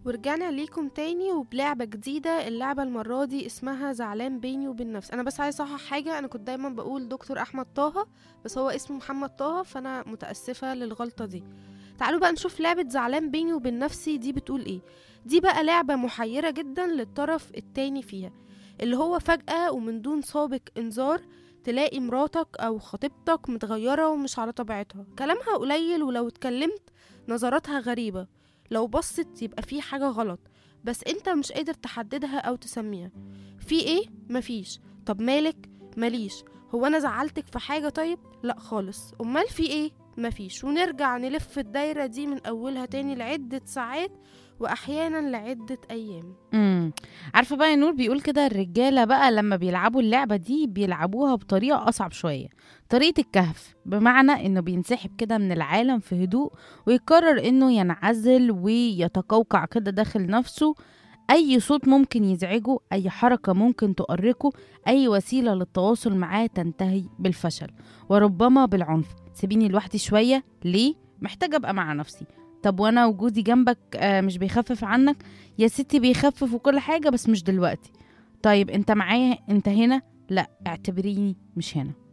ورجعنا ليكم تاني وبلعبة جديدة اللعبة المرة دي اسمها زعلان بيني وبين نفسي أنا بس عايز أصحح حاجة أنا كنت دايما بقول دكتور أحمد طه بس هو اسمه محمد طه فأنا متأسفة للغلطة دي تعالوا بقى نشوف لعبة زعلان بيني وبين نفسي دي بتقول ايه دي بقى لعبة محيرة جدا للطرف التاني فيها اللي هو فجأة ومن دون سابق إنذار تلاقي مراتك أو خطيبتك متغيرة ومش على طبيعتها كلامها قليل ولو اتكلمت نظراتها غريبة لو بصت يبقى في حاجة غلط بس انت مش قادر تحددها أو تسميها في ايه؟ مفيش طب مالك؟ ماليش هو أنا زعلتك في حاجة طيب؟ لأ خالص أمال في ايه؟ مفيش ونرجع نلف الدايرة دي من أولها تاني لعدة ساعات وأحيانا لعدة أيام امم عارفه بقى يا نور بيقول كده الرجاله بقى لما بيلعبوا اللعبه دي بيلعبوها بطريقه اصعب شويه طريقه الكهف بمعنى انه بينسحب كده من العالم في هدوء ويقرر انه ينعزل ويتقوقع كده داخل نفسه اي صوت ممكن يزعجه اي حركه ممكن تؤرقه اي وسيله للتواصل معاه تنتهي بالفشل وربما بالعنف سيبيني لوحدي شويه ليه محتاجه ابقى مع نفسي طب وانا وجودي جنبك آه مش بيخفف عنك يا ستي بيخفف وكل حاجه بس مش دلوقتي طيب انت معايا انت هنا لا اعتبريني مش هنا